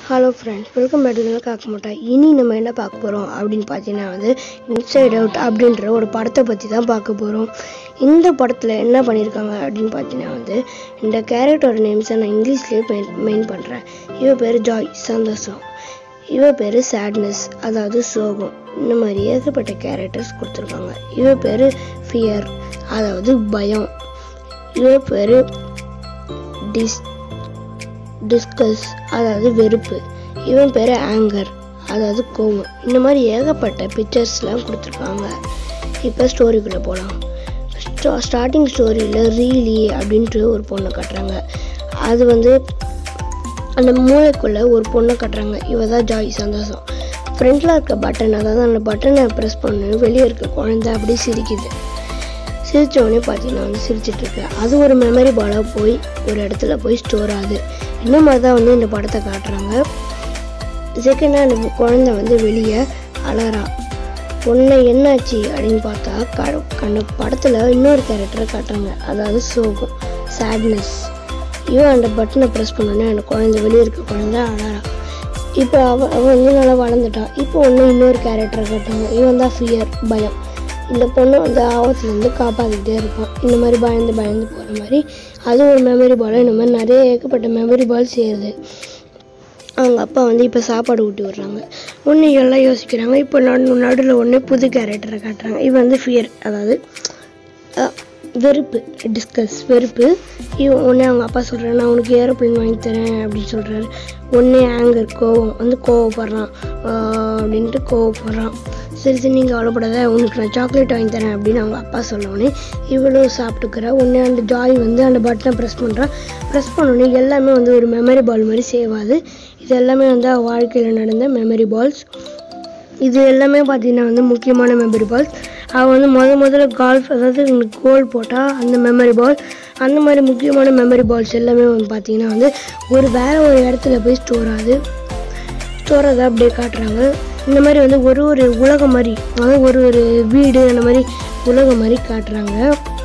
Hello friends welcome back to காக்க மாட்டேன் இனி நம்ம என்ன பார்க்க போகிறோம் அப்படின்னு பார்த்தீங்கன்னா வந்து இன்சைட் அவுட் அப்படின்ற ஒரு படத்தை பற்றி தான் பார்க்க போகிறோம் இந்த படத்தில் என்ன பண்ணியிருக்காங்க அப்படின்னு பார்த்தீங்கன்னா வந்து இந்த கேரக்டரோட நேம்ஸை நான் இங்கிலீஷ்லேயே மெயின் மெயின் பண்ணுறேன் இவ பேர் ஜாய் சந்தோஷம் இவ பேர் சேட்னஸ் அதாவது சோகம் இந்த மாதிரி ஏகப்பட்ட கேரக்டர்ஸ் கொடுத்துருக்காங்க இவ பேர் ஃபியர் அதாவது பயம் இவ பேர் டிஸ் டிஸ்கஸ் அதாவது வெறுப்பு இவன் பேர் ஆங்கர் அதாவது கோவம் இந்த மாதிரி ஏகப்பட்ட பிக்சர்ஸ்லாம் கொடுத்துருக்காங்க இப்போ ஸ்டோரிக்குள்ளே போகலாம் ஸ்டார்டிங் ஸ்டோரியில் ரீலி அப்படின்ட்டு ஒரு பொண்ணை காட்டுறாங்க அது வந்து அந்த மூளைக்குள்ளே ஒரு பொண்ணை காட்டுறாங்க இவ தான் ஜாய் சந்தோஷம் ஃப்ரண்ட்டில் இருக்க பட்டன் அதாவது அந்த பட்டனை ப்ரெஸ் பண்ணு வெளியே இருக்க குழந்தை அப்படியே சிரிக்குது சிரிச்ச உடனே பார்த்தீங்கன்னா வந்து சிரிச்சிட்டு இருக்கு அது ஒரு மெமரி பாலாக போய் ஒரு இடத்துல போய் ஸ்டோர் ஆகுது இந்த மாதிரி தான் வந்து இந்த படத்தை காட்டுறாங்க செகண்டாக அந்த குழந்தை வந்து வெளியே அலறா உன்னை என்னாச்சு அப்படின்னு பார்த்தா க அந்த படத்தில் இன்னொரு கேரக்டரை காட்டுறாங்க அதாவது சோகம் சேட்னஸ் இவன் அந்த பட்டனை ப்ரெஸ் பண்ணோடனே அந்த குழந்தை வெளியே இருக்க குழந்தை அலறா இப்போ அவ அவன் வந்து நல்லா வளர்ந்துட்டான் இப்போ ஒன்று இன்னொரு கேரக்டரை காட்டுறாங்க இவன் தான் ஃபியர் பயம் இந்த பொண்ணு வந்து ஆபத்துலேருந்து காப்பாற்றிக்கிட்டே இருப்பான் இந்த மாதிரி பயந்து பயந்து போகிற மாதிரி அது ஒரு மெமரி பால் இந்த மாதிரி நிறைய ஏகப்பட்ட மெமரி பால் சேருது அவங்க அப்பா வந்து இப்போ சாப்பாடு ஊட்டி விடுறாங்க ஒன்று எல்லாம் யோசிக்கிறாங்க இப்போ நடு நடுவில் ஒன்று புது கேரக்டரை காட்டுறாங்க இது வந்து ஃபியர் அதாவது அஹ், வெறுப்பு டிஸ்கஸ் வெறுப்பு இவன் ஒன்று அவங்க அப்பா சொல்கிறாரு நான் உனக்கு ஏரோப்ளேன் வாங்கி தரேன் அப்படின்னு சொல்கிறாரு ஒன்று ஆங்கர் கோவம் வந்து கோவப்படுறான் ஆஹ் அப்படின்ட்டு கோவப்படுறான் சரி சரி நீங்கள் கவலைப்படாத உனக்கு நான் சாக்லேட் வாங்கி தரேன் அப்படின்னு அவங்க அப்பா சொன்னோடனே இவளும் சாப்பிட்டுக்கிறா உடனே அந்த ஜாய் வந்து அந்த பட்டனை ப்ரெஸ் பண்ணுறான் ப்ரெஸ் பண்ணோடனே எல்லாமே வந்து ஒரு மெமரி பால் மாதிரி சேவ் ஆகுது இது எல்லாமே வந்து அவள் வாழ்க்கையில் நடந்த மெமரி பால்ஸ் இது எல்லாமே பார்த்தீங்கன்னா வந்து முக்கியமான மெமரி பால்ஸ் அவள் வந்து முத முதல்ல கால்ஃப் அதாவது கோல் போட்டால் அந்த மெமரி பால் அந்த மாதிரி முக்கியமான மெமரி பால்ஸ் எல்லாமே வந்து பார்த்தீங்கன்னா வந்து ஒரு வேற ஒரு இடத்துல போய் ஸ்டோர் ஆகுது ஸ்டோர் அதை அப்படியே காட்டுறாங்க இந்த மாதிரி வந்து ஒரு ஒரு உலகம் மாதிரி அதாவது ஒரு ஒரு வீடு அந்த மாதிரி உலகம் மாதிரி காட்டுறாங்க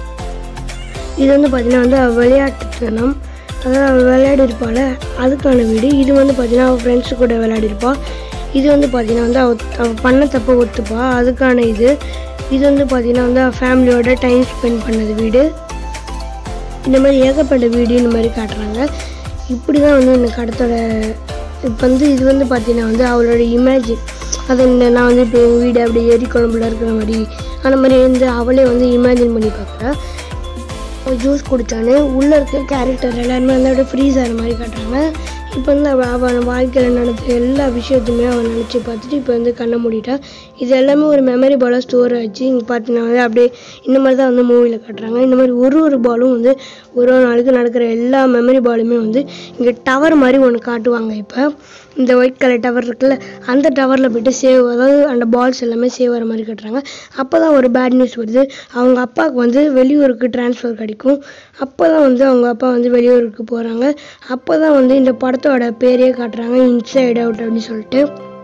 இது வந்து பார்த்தீங்கன்னா வந்து அவ விளையாட்டுத்தனம் அதாவது அவள் விளையாடி இருப்பாள் அதுக்கான வீடு இது வந்து பார்த்தீங்கன்னா அவள் ஃப்ரெண்ட்ஸு கூட விளையாடி இருப்பா இது வந்து பார்த்தீங்கன்னா வந்து அவள் அவள் பண்ண தப்ப ஒத்துப்பா அதுக்கான இது இது வந்து பார்த்தீங்கன்னா வந்து அவள் ஃபேமிலியோட டைம் ஸ்பெண்ட் பண்ணது வீடு இந்த மாதிரி ஏகப்பட்ட வீடு இந்த மாதிரி காட்டுறாங்க இப்படி தான் வந்து இந்த கடத்தோட இப்போ வந்து இது வந்து பார்த்தீங்கன்னா வந்து அவளோட இமேஜின் அது இந்த நான் வந்து இப்போ எங்கள் வீடு அப்படி ஏரி குழம்புல இருக்கிற மாதிரி அந்த மாதிரி வந்து அவளே வந்து இமேஜின் பண்ணி பார்க்குறா ஜூஸ் குடித்தானே உள்ளே இருக்க கேரக்டர் எல்லாருமே வந்து அப்படியே ஃப்ரீஸ் ஆகிற மாதிரி காட்டுறாங்க இப்போ வந்து அவள் அவன் வாழ்க்கையில் நடந்த எல்லா விஷயத்தையுமே அவன் நினச்சி பார்த்துட்டு இப்போ வந்து கண்ணை மூடிட்டா இது எல்லாமே ஒரு மெமரி பாலாக ஸ்டோர் ஆச்சு இங்கே பார்த்தீங்கன்னா வந்து அப்படியே இந்த மாதிரி தான் வந்து மூவியில் காட்டுறாங்க இந்த மாதிரி ஒரு ஒரு பாலும் வந்து ஒரு ஒரு நாளைக்கு நடக்கிற எல்லா மெமரி பாலுமே வந்து இங்கே டவர் மாதிரி ஒன்று காட்டுவாங்க இப்போ இந்த ஒயிட் கலர் டவர் இருக்குல்ல அந்த டவரில் போயிட்டு சேவ் அதாவது அந்த பால்ஸ் எல்லாமே சேவ் ஆகிற மாதிரி கட்டுறாங்க அப்போ தான் ஒரு பேட் நியூஸ் வருது அவங்க அப்பாவுக்கு வந்து வெளியூருக்கு ட்ரான்ஸ்ஃபர் கிடைக்கும் அப்போ தான் வந்து அவங்க அப்பா வந்து வெளியூருக்கு போகிறாங்க அப்போ தான் வந்து இந்த படத்தோட பேரே காட்டுறாங்க இன்சைட் அவுட் அப்படின்னு சொல்லிட்டு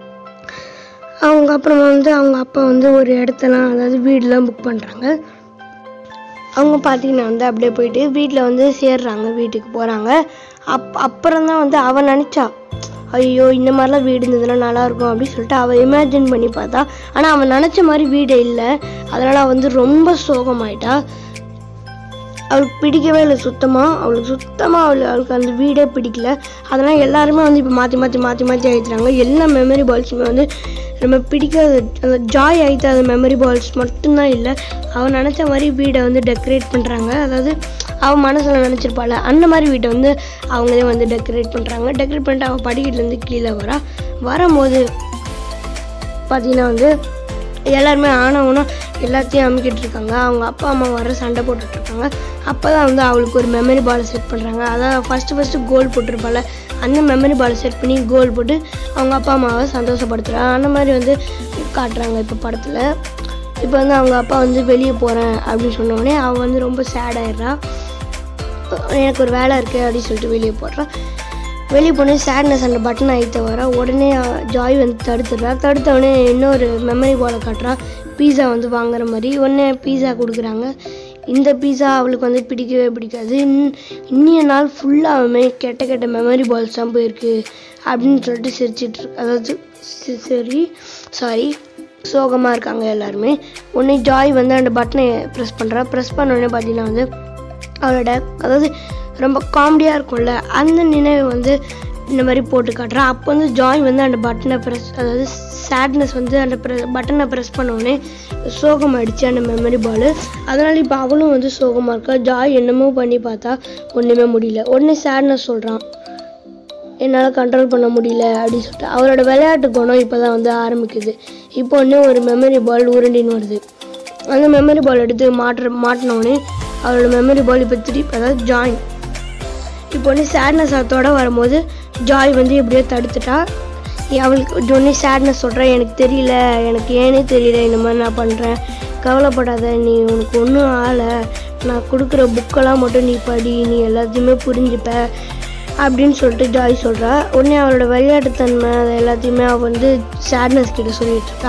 அவங்க அப்புறமா வந்து அவங்க அப்பா வந்து ஒரு இடத்தெல்லாம் அதாவது வீடெலாம் புக் பண்ணுறாங்க அவங்க பார்த்தீங்கன்னா வந்து அப்படியே போயிட்டு வீட்டில் வந்து சேர்றாங்க வீட்டுக்கு போகிறாங்க அப் அப்புறம் தான் வந்து அவன் நினச்சா ஐயோ இந்த மாதிரிலாம் வீடு இருந்ததுன்னா நல்லா இருக்கும் அப்படின்னு சொல்லிட்டு அவள் இமேஜின் பண்ணி பார்த்தா ஆனால் அவன் நினச்ச மாதிரி வீடே இல்லை அதனால் அவள் வந்து ரொம்ப சோகமாயிட்டா அவளுக்கு பிடிக்கவே இல்லை சுத்தமாக அவளுக்கு சுத்தமாக அவள் அவளுக்கு அந்த வீடே பிடிக்கல அதனால் எல்லாருமே வந்து இப்போ மாற்றி மாற்றி மாற்றி மாற்றி ஆயிடுறாங்க எல்லா மெமரி பால்ஸுமே வந்து நம்ம பிடிக்காத அந்த ஜாய் ஆகிட்ட அந்த மெமரி பால்ஸ் மட்டும்தான் இல்லை அவன் நினச்ச மாதிரி வீடை வந்து டெக்கரேட் பண்ணுறாங்க அதாவது அவன் மனசில் நினச்சிருப்பாள் அந்த மாதிரி வீட்டை வந்து அவங்களே வந்து டெக்கரேட் பண்ணுறாங்க டெக்கரேட் பண்ணிட்டு அவன் படிக்கட்டுலேருந்து கீழே வரா வரும்போது பார்த்தீங்கன்னா வந்து எல்லாருமே ஆனவனும் எல்லாத்தையும் அமுக்கிட்டு இருக்காங்க அவங்க அப்பா அம்மா வர சண்டை போட்டுட்டு இருக்காங்க அப்போ தான் வந்து அவளுக்கு ஒரு மெமரி பாலை செட் பண்ணுறாங்க அதான் ஃபஸ்ட்டு ஃபஸ்ட்டு கோல் போட்டிருப்பாள் அந்த மெமரி பாலை செட் பண்ணி கோல் போட்டு அவங்க அப்பா அம்மாவை சந்தோஷப்படுத்துறா அந்த மாதிரி வந்து காட்டுறாங்க இப்போ படத்தில் இப்போ வந்து அவங்க அப்பா வந்து வெளியே போகிறேன் அப்படின்னு சொன்ன உடனே அவள் வந்து ரொம்ப சேட் ஆயிடுறா எனக்கு ஒரு வேலை இருக்குது அப்படின்னு சொல்லிட்டு வெளியே போடுறான் வெளியே போனே சேட்னஸ் அந்த பட்டன் ஆகிட்ட வர உடனே அஹ், ஜாய் வந்து தடுத்துடுறா தடுத்த உடனே இன்னொரு மெமரி பாலை காட்டுறா பீஸா வந்து வாங்குற மாதிரி உடனே பீஸா கொடுக்குறாங்க இந்த பீஸா அவளுக்கு வந்து பிடிக்கவே பிடிக்காது இன்- இன்னிய நாள் ஃபுல்லாகவுமே கெட்ட கெட்ட மெமரி பால்ஸ் தான் போயிருக்கு அப்படின்னு சொல்லிட்டு சிரிச்சிட்டு இருக்கு அதாவது சி- சரி சாரி சோகமாக இருக்காங்க எல்லாருமே உடனே ஜாய் வந்து அந்த பட்டனை ப்ரெஸ் பண்ணுறா ப்ரெஸ் பண்ண உடனே பார்த்தீங்கன்னா வந்து அவளோட அதாவது ரொம்ப காமெடியாக இருக்கும்ல அந்த நினைவை வந்து இந்த மாதிரி போட்டு காட்டுறா அப்போ வந்து ஜாய் வந்து அந்த பட்டனை ப்ரெஸ் அதாவது சேட்னஸ் வந்து அந்த பட்டனை ப்ரெஸ் பண்ண உடனே சோகமாயிடுச்சு அந்த மெமரி பால் அதனால இப்போ அவளும் வந்து சோகமாக இருக்கா ஜாய் என்னமோ பண்ணி பார்த்தா ஒன்றுமே முடியல உடனே சேட்னஸ் சொல்கிறான் என்னால் கண்ட்ரோல் பண்ண முடியல அப்படின்னு சொல்லிட்டு அவரோட விளையாட்டு குணம் இப்போ தான் வந்து ஆரம்பிக்குது இப்போ ஒன்று ஒரு மெமரி பால் உருண்டின்னு வருது அந்த மெமரி பால் எடுத்து மாட்டுற மாட்டினோடனே அவரோட மெமரி பால் இப்போ திருப்பி அதாவது ஜாயின் இப்போ ஒன்று சேட்னஸ் அதோட வரும்போது ஜாய் வந்து எப்படியோ தடுத்துட்டா அவளுக்கு உடனே சேட்னஸ் சொல்கிறேன் எனக்கு தெரியல எனக்கு ஏனே தெரியல இந்த மாதிரி நான் பண்ணுறேன் கவலைப்படாத நீ உனக்கு ஒன்றும் ஆளை நான் கொடுக்குற புக்கெல்லாம் மட்டும் நீ படி நீ எல்லாத்தையுமே புரிஞ்சுப்ப அப்படின்னு சொல்லிட்டு ஜாய் சொல்கிறா உடனே அவளோட விளையாட்டுத்தன்மை அது எல்லாத்தையுமே அவள் வந்து சேட்னஸ் கிட்ட சொல்லிட்டு இருக்கா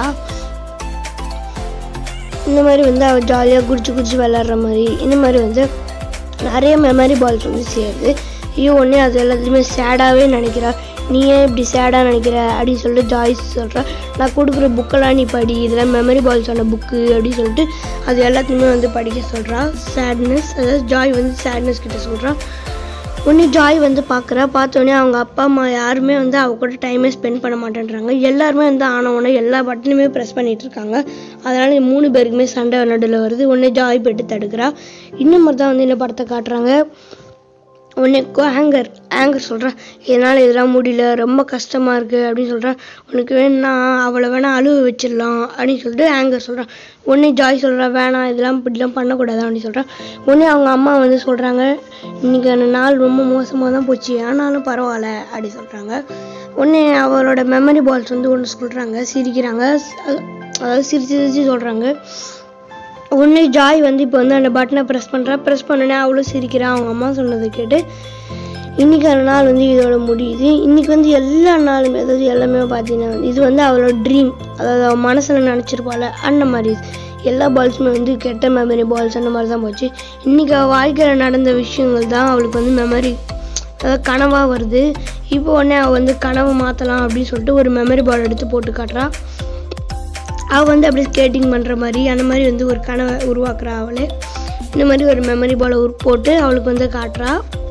இந்த மாதிரி வந்து அவள் ஜாலியாக குடிச்சு குடிச்சு விளாட்ற மாதிரி இந்த மாதிரி வந்து நிறைய மெமரி பால்ஸ் வந்து சேருது ஐயோ உடனே அது எல்லாத்தையுமே சேடாகவே நினைக்கிறா நீ ஏன் இப்படி சேடாக நினைக்கிற அப்படின்னு சொல்லிட்டு ஜாய்ஸ் சொல்கிறா நான் கொடுக்குற புக்கெல்லாம் நீ படி இதெல்லாம் மெமரி பால்ஸான புக்கு அப்படின்னு சொல்லிட்டு அது எல்லாத்தையுமே வந்து படிக்க சொல்கிறா சேட்னஸ் அதாவது ஜாய் வந்து சேட்னஸ் கிட்ட சொல்கிறா உடனே ஜாய் வந்து பார்க்குறா பார்த்தோன்னே அவங்க அப்பா அம்மா யாருமே வந்து அவ கூட டைமே ஸ்பெண்ட் பண்ண மாட்டேன்றாங்க எல்லாருமே வந்து ஆன உடனே எல்லா பட்டனுமே ப்ரெஸ் பண்ணிட்டு இருக்காங்க அதனால இந்த மூணு பேருக்குமே சண்டை நடுவில் வருது உடனே ஜாய் போயிட்டு தடுக்கிறா இன்னும் தான் வந்து இந்த படத்தை காட்டுறாங்க உடனே ஆங்கர் ஆங்கர் சொல்கிறான் என்னால் இதெல்லாம் முடியல ரொம்ப கஷ்டமாக இருக்குது அப்படின்னு சொல்கிறான் உனக்கு வேணா அவளை வேணா அழுவ வச்சிடலாம் அப்படின்னு சொல்லிட்டு ஆங்கர் சொல்கிறான் உடனே ஜாய் சொல்கிறா வேணாம் இதெல்லாம் இப்படிலாம் பண்ணக்கூடாது அப்படின்னு சொல்கிறான் உடனே அவங்க அம்மா வந்து சொல்கிறாங்க இன்னைக்கு அந்த நாள் ரொம்ப மோசமாக தான் போச்சு ஆனாலும் பரவாயில்ல அப்படி சொல்கிறாங்க உடனே அவளோட மெமரி பால்ஸ் வந்து ஒன்று சொல்கிறாங்க சிரிக்கிறாங்க அ- அதாவது சிரிச்சு சிரிச்சு சொல்கிறாங்க உடனே ஜாய் வந்து இப்போ வந்து அந்த பட்டனை ப்ரெஸ் பண்ணுறா ப்ரெஸ் பண்ணோடனே அவளும் சிரிக்கிறா அவங்க அம்மா சொன்னதை கேட்டு இன்னைக்கான நாள் வந்து இதோட முடியுது இன்னைக்கு வந்து எல்லா நாளுமே அதாவது எல்லாமே பார்த்தீங்கன்னா வந்து இது வந்து அவளோட ட்ரீம் அதாவது அவள் மனசில் நினச்சிருப்பாள் அந்த மாதிரி எல்லா பால்ஸுமே வந்து கெட்ட மெமரி பால்ஸ் அந்த மாதிரி தான் போச்சு இன்னைக்கு அவள் வாழ்க்கையில் நடந்த விஷயங்கள் தான் அவளுக்கு வந்து மெமரி அதாவது கனவாக வருது இப்போ உடனே அவள் வந்து கனவை மாற்றலாம் அப்படின்னு சொல்லிட்டு ஒரு மெமரி பால் எடுத்து போட்டு காட்டுறா அவள் வந்து அப்படியே ஸ்கேட்டிங் பண்ணுற மாதிரி அந்த மாதிரி வந்து ஒரு கனவை உருவாக்குறா அவளே இந்த மாதிரி ஒரு மெமரி பாலை உரு போட்டு அவளுக்கு வந்து காட்டுறா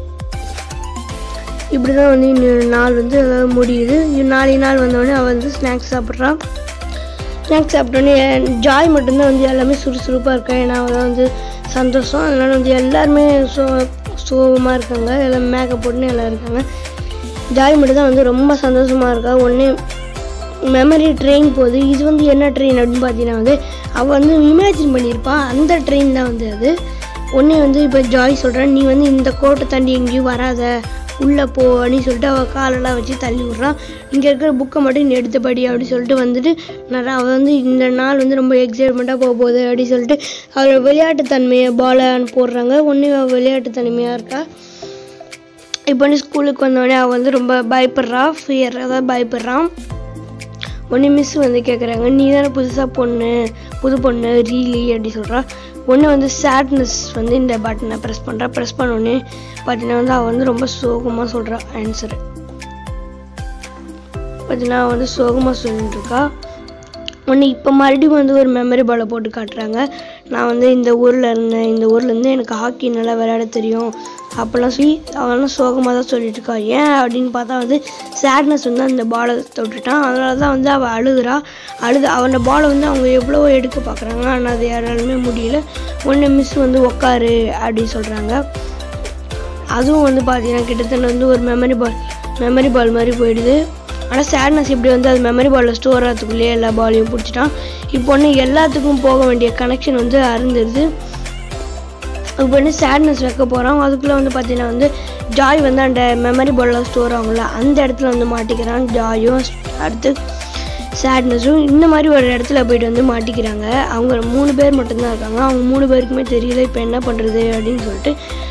இப்படி தான் வந்து இன்னொரு நாள் வந்து அதாவது முடியுது இன்னும் நாளைக்கு நாள் வந்தோடனே அவள் வந்து ஸ்நாக்ஸ் சாப்பிட்றா ஸ்நாக்ஸ் சாப்பிட்டோன்னே ஜாய் மட்டும்தான் வந்து எல்லாமே சுறுசுறுப்பாக இருக்கா ஏன்னா அவள் தான் வந்து சந்தோஷம் அதனால வந்து எல்லாருமே சோ சோகமாக இருக்காங்க எல்லாம் மேக்கப் போட்டுன்னு எல்லாம் இருக்காங்க ஜாய் மட்டும் தான் வந்து ரொம்ப சந்தோஷமாக இருக்கா ஒன்று மெமரி ட்ரெயின் போகுது இது வந்து என்ன ட்ரெயின் அப்படின்னு பார்த்தீங்கன்னா வந்து அவள் வந்து இமேஜின் பண்ணியிருப்பா அந்த ட்ரெயின் தான் வந்து அது ஒன்றே வந்து இப்போ ஜாய் சொல்கிறான் நீ வந்து இந்த கோட்டை தாண்டி எங்கேயும் வராத உள்ளே போ அப்படின்னு சொல்லிட்டு அவள் காலெல்லாம் வச்சு தள்ளி விட்றான் இங்கே இருக்கிற புக்கை மட்டும் நீ எடுத்து படி அப்படின்னு சொல்லிட்டு வந்துட்டு நிறைய அவள் வந்து இந்த நாள் வந்து ரொம்ப எக்ஸைட்மெண்ட்டாக போக போகுது அப்படின்னு சொல்லிட்டு அவளோட விளையாட்டுத்தன்மையை பாலை போடுறாங்க ஒன்று அவள் விளையாட்டுத்தன்மையாக இருக்கா இப்போ வந்து ஸ்கூலுக்கு வந்தோடனே அவள் வந்து ரொம்ப பயப்படுறா ஃபியர் அதாவது பயப்படுறான் உடனே மிஸ் வந்து கேட்குறாங்க நீ தானே புதுசாக பொண்ணு புது பொண்ணு ரீலி அப்படி சொல்கிறா ஒன்று வந்து சேட்னஸ் வந்து இந்த பட்டனை ப்ரெஸ் பண்ணுறா ப்ரெஸ் பண்ணோடனே பார்த்தீங்கன்னா வந்து அவள் வந்து ரொம்ப சோகமாக சொல்கிறா ஆன்சரு பார்த்தீங்கன்னா அவள் வந்து சோகமாக சொல்லிட்டு இருக்கா ஒன்று இப்போ மறுபடியும் வந்து ஒரு மெமரி பாலை போட்டு காட்டுறாங்க நான் வந்து இந்த ஊரில் இருந்தேன் இந்த ஊர்லேருந்து எனக்கு ஹாக்கி நல்லா விளையாட தெரியும் அப்போல்லாம் சொல்லி அவெல்லாம் சோகமாக தான் சொல்லிட்டு இருக்கா ஏன் அப்படின்னு பார்த்தா வந்து சேட்னஸ் வந்து அந்த பாலை தொட்டுட்டான் அதனால தான் வந்து அவள் அழுகுறா அழுது அவனோட பாலை வந்து அவங்க எவ்வளோ எடுக்க பார்க்குறாங்க ஆனால் அது யாராலுமே முடியல ஒன்று மிஸ் வந்து உக்காரு அப்படின்னு சொல்கிறாங்க அதுவும் வந்து பார்த்தீங்கன்னா கிட்டத்தட்ட வந்து ஒரு மெமரி பால் மெமரி பால் மாதிரி போயிடுது ஆனால் சேட்னஸ் இப்படி வந்து அது மெமரி பாலில் ஸ்டோர் ஆகிறதுக்குள்ளேயே எல்லா பாலையும் பிடிச்சிட்டான் இப்போ ஒன்று எல்லாத்துக்கும் போக வேண்டிய கனெக்ஷன் வந்து அருந்துருது இப்போ வந்து சேட்னஸ் வைக்க போகிறோம் அதுக்குள்ளே வந்து பார்த்தீங்கன்னா வந்து ஜாய் வந்து அந்த மெமரி பாலில் ஸ்டோர் ஆகும்ல அந்த இடத்துல வந்து மாட்டிக்கிறான் ஜாயும் அடுத்து சேட்னஸும் இந்த மாதிரி ஒரு இடத்துல போயிட்டு வந்து மாட்டிக்கிறாங்க அவங்க மூணு பேர் மட்டும்தான் இருக்காங்க அவங்க மூணு பேருக்குமே தெரியல இப்போ என்ன பண்ணுறது அப்படின்னு சொல்லிட்டு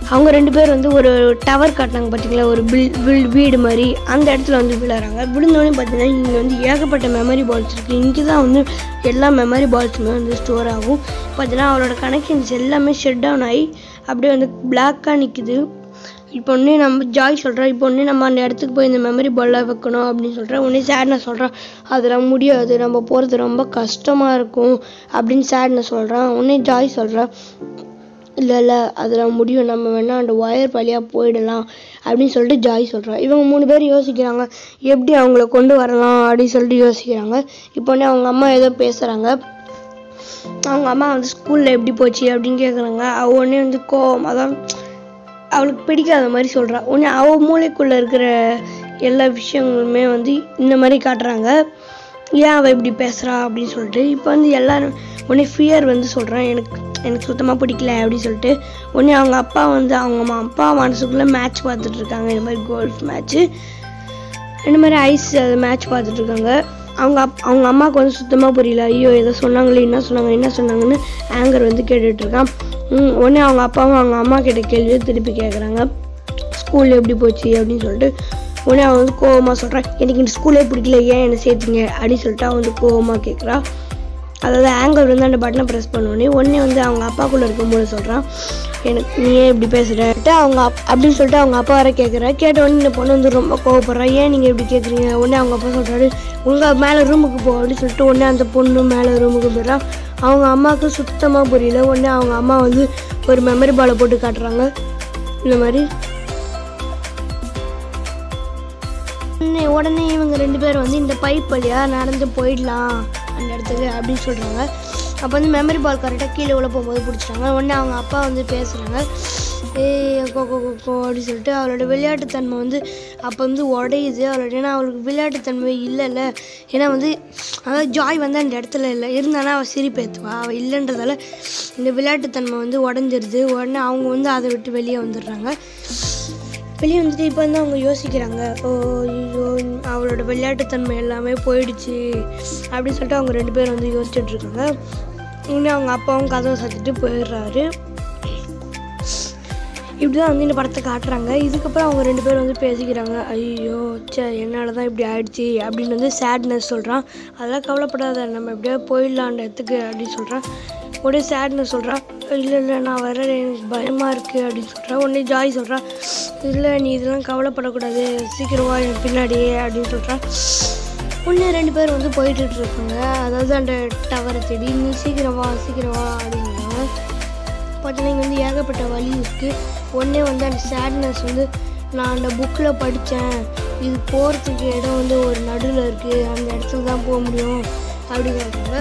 அவங்க ரெண்டு பேர் வந்து ஒரு டவர் காட்டினாங்க பார்த்தீங்களா ஒரு பில் பில் வீடு மாதிரி அந்த இடத்துல வந்து விழுறாங்க விழுந்தோடனே பார்த்தீங்கன்னா இங்கே வந்து ஏகப்பட்ட மெமரி பால்ஸ் இருக்குது இங்கே தான் வந்து எல்லா மெமரி பால்ஸுமே வந்து ஸ்டோர் ஆகும் பார்த்தீங்கன்னா அவளோட கனெக்ஷன்ஸ் எல்லாமே ஷட் டவுன் ஆகி அப்படியே வந்து பிளாக்காக நிற்குது இப்போ ஒன்று நம்ம ஜாய் சொல்கிறா இப்போ ஒன்று நம்ம அந்த இடத்துக்கு போய் இந்த மெமரி பால்லாம் வைக்கணும் அப்படின்னு சொல்கிறேன் உடனே சேட்னஸ் சொல்கிறான் அதெல்லாம் முடியாது நம்ம போகிறது ரொம்ப கஷ்டமாக இருக்கும் அப்படின்னு சேட்னஸ் சொல்கிறான் உடனே ஜாய் சொல்கிறா இல்லை இல்லை அதில் முடியும் நம்ம வேணால் அந்த ஒயர் வழியாக போயிடலாம் அப்படின்னு சொல்லிட்டு ஜாய் சொல்கிறா இவங்க மூணு பேர் யோசிக்கிறாங்க எப்படி அவங்கள கொண்டு வரலாம் அப்படின்னு சொல்லிட்டு யோசிக்கிறாங்க இப்போ உடனே அவங்க அம்மா ஏதோ பேசுகிறாங்க அவங்க அம்மா வந்து ஸ்கூலில் எப்படி போச்சு அப்படின்னு கேட்குறாங்க அவ உடனே வந்து கோவம் அதான் அவளுக்கு பிடிக்காத மாதிரி சொல்கிறா உடனே அவள் மூளைக்குள்ளே இருக்கிற எல்லா விஷயங்களுமே வந்து இந்த மாதிரி காட்டுறாங்க ஏன் அவள் இப்படி பேசுகிறா அப்படின்னு சொல்லிட்டு இப்போ வந்து எல்லாரும் உடனே ஃபியர் வந்து சொல்கிறான் எனக்கு எனக்கு சுத்தமாக பிடிக்கல அப்படின்னு சொல்லிட்டு உடனே அவங்க அப்பா வந்து அவங்க அம்மா அப்பா மனசுக்குள்ளே மேட்ச் பார்த்துட்டு இருக்காங்க இந்த மாதிரி கோல்ஃப் மேட்ச்சு இந்த மாதிரி ஐஸ் மேட்ச் பார்த்துட்டு இருக்காங்க அவங்க அப் அவங்க அம்மாவுக்கு வந்து சுத்தமாக புரியல ஐயோ ஏதோ சொன்னாங்களே என்ன சொன்னாங்க என்ன சொன்னாங்கன்னு ஆங்கர் வந்து கேட்டுட்டு இருக்கான் ம், உடனே அவங்க அப்பாவும் அவங்க அம்மா கிட்ட கேள்வியை திருப்பி கேட்குறாங்க ஸ்கூல் எப்படி போச்சு அப்படின்னு சொல்லிட்டு உடனே அவன் வந்து கோவமாக சொல்கிறான் எனக்கு இந்த ஸ்கூலே பிடிக்கல ஏன் என்னை சேர்த்தீங்க அப்படின்னு சொல்லிட்டு அவன் வந்து கோவமாக கேட்குறா அதாவது ஆங்கர் வந்து அந்த பட்டனை ப்ரெஸ் பண்ணோடனே உடனே வந்து அவங்க அப்பாக்குள்ளே இருக்கும்போது சொல்கிறான் எனக்கு நீ ஏன் இப்படி பேசுகிறட்டு அவங்க அப் அப்படின்னு சொல்லிட்டு அவங்க அப்பா வர கேட்குற கேட்ட உடனே இந்த பொண்ணு வந்து ரொம்ப கோவப்படுறா ஏன் நீங்கள் இப்படி கேட்குறீங்க உடனே அவங்க அப்பா சொல்கிறாரு உங்கள் மேலே ரூமுக்கு போ அப்படின்னு சொல்லிட்டு உடனே அந்த பொண்ணு மேலே ரூமுக்கு போயிடறா அவங்க அம்மாவுக்கு சுத்தமாக புரியல உடனே அவங்க அம்மா வந்து ஒரு மெமரி பாலை போட்டு காட்டுறாங்க இந்த மாதிரி உடனே உடனே இவங்க ரெண்டு பேரும் வந்து இந்த பைப் வழியா நடந்து போயிடலாம் அந்த இடத்துக்கு அப்படின்னு சொல்கிறாங்க அப்போ வந்து மெமரி பால் கரெக்டாக கீழே உள்ள போகும்போது பிடிச்சிட்டாங்க உடனே அவங்க அப்பா வந்து பேசுகிறாங்க ஏய் கோ கோ கோ கோ அப்படின்னு சொல்லிட்டு அவளோட விளையாட்டுத்தன்மை வந்து அப்போ வந்து உடையுது அவளோட ஏன்னா அவளுக்கு விளையாட்டுத்தன்மை இல்லைல்ல ஏன்னா வந்து அதாவது ஜாய் வந்து அந்த இடத்துல இல்லை இருந்தானா அவள் சிரிப்பேத்துவா அவள் இல்லைன்றதால இந்த விளையாட்டுத்தன்மை வந்து உடஞ்சிருது உடனே அவங்க வந்து அதை விட்டு வெளியே வந்துடுறாங்க வெளியே வந்துட்டு இப்போ வந்து அவங்க யோசிக்கிறாங்க ஓ ஐயோ அவளோட விளையாட்டுத்தன்மை எல்லாமே போயிடுச்சு அப்படின்னு சொல்லிட்டு அவங்க ரெண்டு பேரும் வந்து யோசிச்சுட்டு இருக்காங்க இன்னும் அவங்க அப்பாவும் கதவை சாத்திட்டு போயிடுறாரு இப்படி தான் வந்து இந்த படத்தை காட்டுறாங்க இதுக்கப்புறம் அவங்க ரெண்டு பேரும் வந்து பேசிக்கிறாங்க ஐயோ ச்சே என்னால் தான் இப்படி ஆயிடுச்சு அப்படின்னு வந்து சேட்னஸ் சொல்கிறான் அதெல்லாம் கவலைப்படாத நம்ம எப்படியோ போயிடலாம் அந்த இடத்துக்கு அப்படின்னு சொல்கிறான் உடனே சேட்னஸ் சொல்கிறான் இல்லை இல்லை நான் வர எனக்கு பயமாக இருக்குது அப்படின்னு சொல்கிறான் உடனே ஜாய் சொல்கிறான் இல்லை நீ இதெல்லாம் கவலைப்படக்கூடாது சீக்கிரம் வா எனக்கு பின்னாடியே அப்படின்னு சொல்கிறான் உடனே ரெண்டு பேர் வந்து போயிட்டு இருக்காங்க அதாவது அந்த டவரை தேடி நீ சீக்கிரம் வா சீக்கிரம் வா அப்படின்னு சொல்றாங்க. பார்த்தீங்கன்னா இங்கே வந்து ஏகப்பட்ட வழி இருக்குது உடனே வந்து அந்த சேட்னஸ் வந்து நான் அந்த புக்கில் படித்தேன் இது போகிறதுக்கு இடம் வந்து ஒரு நடுவில் இருக்குது அந்த இடத்துல தான் போக முடியும் அப்படின்னு சொல்கிறாங்க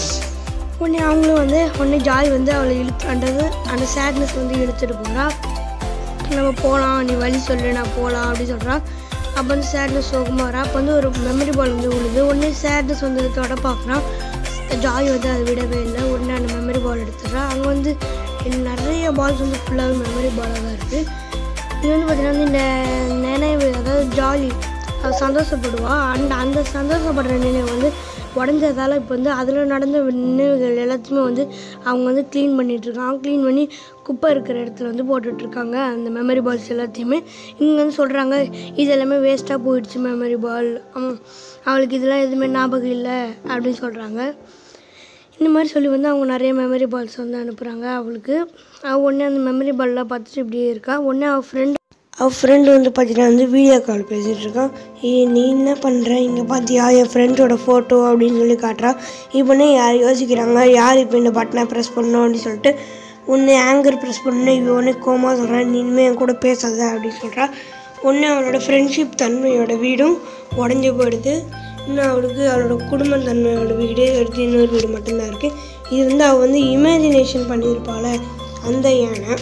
உடனே அவங்களும் வந்து உடனே ஜாய் வந்து அவளை இழுத்து அண்டது அந்த சேட்னஸ் வந்து இழுத்துட்டு போகிறா நம்ம போகலாம் நீ வழி சொல்லு நான் போகலாம் அப்படின்னு சொல்கிறா அப்போ வந்து சேட்னஸ் சோகமாக வரா அப்போ வந்து ஒரு மெமரி பால் வந்து விழுது உடனே சேட்னஸ் வந்து தொட பார்க்குறான் ஜாய் வந்து அதை விடவே இல்லை உடனே அந்த மெமரி பால் எடுத்துடுறா அங்கே வந்து நிறைய பால்ஸ் வந்து ஃபுல்லாகவே மெமரி பாலாக தான் இருக்குது இது வந்து பார்த்தீங்கன்னா வந்து இந்த நினைவு அதாவது ஜாலி அவ சந்தோஷப்படுவா அந்த அந்த சந்தோஷப்படுற நினைவு வந்து உடஞ்சதால இப்போ வந்து அதில் நடந்த நினைவுகள் எல்லாத்தையுமே வந்து அவங்க வந்து க்ளீன் பண்ணிகிட்ருக்காங்க க்ளீன் பண்ணி குப்பை இருக்கிற இடத்துல வந்து போட்டுட்ருக்காங்க அந்த மெமரி பால்ஸ் எல்லாத்தையுமே இங்கே வந்து சொல்கிறாங்க இது எல்லாமே வேஸ்ட்டாக போயிடுச்சு மெமரி பால் அவளுக்கு இதெல்லாம் எதுவுமே ஞாபகம் இல்லை அப்படின்னு சொல்கிறாங்க இந்த மாதிரி சொல்லி வந்து அவங்க நிறைய மெமரி பால்ஸ் வந்து அனுப்புகிறாங்க அவளுக்கு அவள் உடனே அந்த மெமரி பால்லாம் பார்த்துட்டு இப்படியே இருக்கா உடனே அவள் ஃப்ரெண்ட் அவள் ஃப்ரெண்டு வந்து பார்த்தீங்கன்னா வந்து வீடியோ கால் பேசிகிட்டு இருக்கான் ஏ நீ என்ன பண்ணுற இங்கே பார்த்தியா என் ஃப்ரெண்டோட ஃபோட்டோ அப்படின்னு சொல்லி காட்டுறா இப்போனே யார் யோசிக்கிறாங்க யார் இப்போ இந்த பட்டனை ப்ரெஸ் பண்ணணும் அப்படின்னு சொல்லிட்டு ஒன்று ஆங்கர் ப்ரெஸ் பண்ணணும் இவன் ஒன்று கோமா சொல்கிறான் நீ இனிமேல் என் கூட பேசாத அப்படின்னு சொல்கிறா ஒன்று அவளோட ஃப்ரெண்ட்ஷிப் தன்மையோட வீடும் உடஞ்சி போயிடுது இன்னும் அவளுக்கு அவளோட குடும்ப தன்மையோட வீடு அடுத்து இன்னொரு வீடு மட்டும்தான் இருக்குது இது வந்து அவள் வந்து இமேஜினேஷன் பண்ணியிருப்பாள் அந்த யானை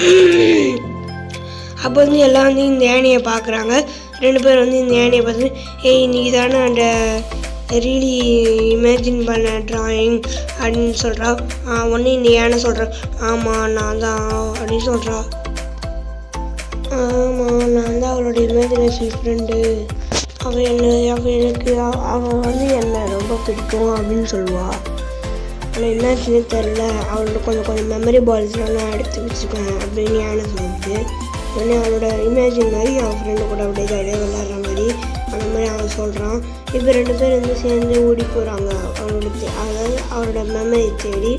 அப்போ வந்து எல்லாம் வந்து இந்த யானையை பார்க்குறாங்க ரெண்டு பேர் வந்து இந்த யானையை பார்த்து ஏய் இன்னைக்கு தானே அந்த ரீலி இமேஜின் பண்ண ட்ராயிங் அப்படின்னு சொல்கிறா ஒன்று இந்த யானை சொல்கிறேன் ஆமாம் நான் தான் அப்படின்னு சொல்கிறா ஆமாம் நான் தான் அவளோட இமேஜினேஷன் ஃப்ரெண்டு அவள் என்ன அவள் எனக்கு அவ- அவள் வந்து என்னை ரொம்ப பிடிக்கும் அப்படின்னு சொல்லுவா ஆனால் என்னாச்சுன்னு தெரில அவளோட கொஞ்சம் கொஞ்சம் மெமரி பால்ஸ்லாம் நான் எடுத்து வச்சுருக்கேன் அப்படின்னு யானை சொல்லுது உடனே அவளோட இமேஜின் மாதிரி அவன் ஃப்ரெண்டு கூட அப்படியே ஜாலியாக விளாட்ற மாதிரி அந்த மாதிரி அவன் சொல்கிறான் இப்போ ரெண்டு பேர் வந்து சேர்ந்து ஓடி போகிறாங்க அவனோட தே- அதாவது அவரோட மெமரி தேடி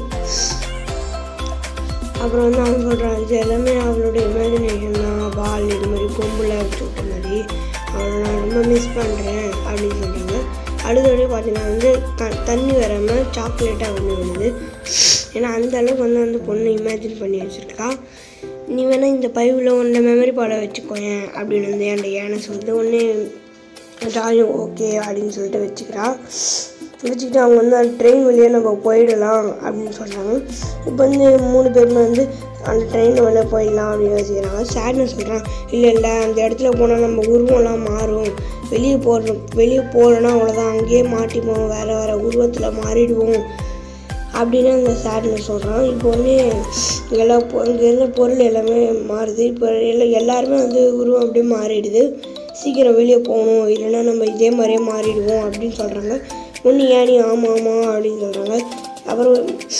அப்புறம் வந்து அவன் சொல்கிறான் இது எல்லாமே அவளோட இமேஜினேஷன் தான் பால் இது மாதிரி கொம்பில் வச்சு விட்ட மாதிரி அவளை நான் ரொம்ப மிஸ் பண்ணுறேன் அப்படின்னு சொல்கிறாங்க அடுத்தபடி பார்த்தீங்கன்னா வந்து த தண்ணி வராமல் சாக்லேட்டாக வந்து விழுது ஏன்னா அந்த அளவுக்கு வந்து அந்த பொண்ணு இமேஜின் பண்ணி வச்சுருக்கா நீ வேணால் இந்த பைவில் உன்னை மெமரி பாலை வச்சுக்கோயேன் அப்படின்னு வந்து என் யானை சொல்லிட்டு ஒன்று ஜாயும் ஓகே அப்படின்னு சொல்லிட்டு வச்சுக்கிறா வச்சுக்கிட்டு அவங்க வந்து அந்த ட்ரெயின் வழியாக நம்ம போயிடலாம் அப்படின்னு சொல்கிறாங்க இப்போ வந்து மூணு பேருமே வந்து அந்த ட்ரெயின் வழியாக போயிடலாம் அப்படின்னு யோசிக்கிறாங்க சேட்னஸ் சொல்கிறான் இல்லை இல்லை அந்த இடத்துல போனால் நம்ம உருவம்லாம் மாறும் வெளியே போடுறோம் வெளியே போகிறோன்னா அவ்வளோதான் அங்கேயே மாட்டிப்போம் வேறு வேறு உருவத்தில் மாறிடுவோம் அப்படின்னு அந்த சேட்னஸ் சொல்கிறான் இப்போ வந்து எல்லா பொ- இங்கே இருந்த பொருள் எல்லாமே மாறுது இப்போ எல்லா எல்லாருமே வந்து உருவம் அப்படியே மாறிடுது சீக்கிரம் வெளியே போகணும் இல்லைன்னா நம்ம இதே மாதிரியே மாறிடுவோம் அப்படின்னு சொல்கிறாங்க ஒன்று ஏனி ஆமாம் ஆமாம் அப்படின்னு சொல்கிறாங்க அப்புறம்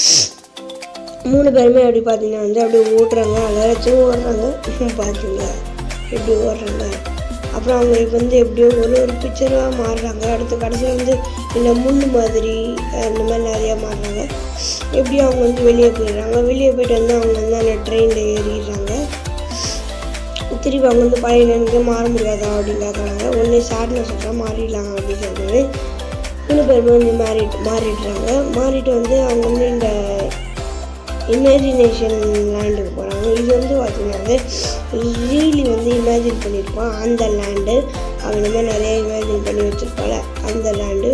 மூணு பேருமே அப்படி பார்த்தீங்கன்னா வந்து அப்படியே ஓட்டுறாங்க அலரச்சும் ஓடுறாங்க பார்த்தீங்களா எப்படி ஓடுறாங்க அப்புறம் அவங்க இப்போ வந்து எப்படியோ ஒரு ஒரு பிக்சராக மாறுறாங்க அடுத்து கடைசியில் வந்து இந்த முள் மாதிரி அஹ், இந்த மாதிரி நிறையா மாறுறாங்க எப்படியோ அவங்க வந்து வெளியே போயிடுறாங்க வெளியே போயிட்டு வந்து அவங்க வந்து அந்த ட்ரெயினில் ஏறிடுறாங்க திருப்பி அவங்க வந்து பழைய நினைக்க மாற முடியாதா அப்படின்னு கேட்குறாங்க ஒன்றே சேட்னஸ் சொல்கிறேன் மாறிடலாம் அப்படின்னு சொல்கிறது மூணு பேருமே வந்து மாறி மாறிடுறாங்க மாறிட்டு வந்து அவங்க வந்து இந்த இமேஜினேஷன் லேண்டுக்கு போகிறாங்க இது வந்து பார்த்தீங்கன்னா ரீலி வந்து இமேஜின் பண்ணியிருப்பான் அந்த லேண்டு அவன் இந்த மாதிரி நிறைய இமேஜின் பண்ணி வச்சிருப்பாள் அந்த லேண்டு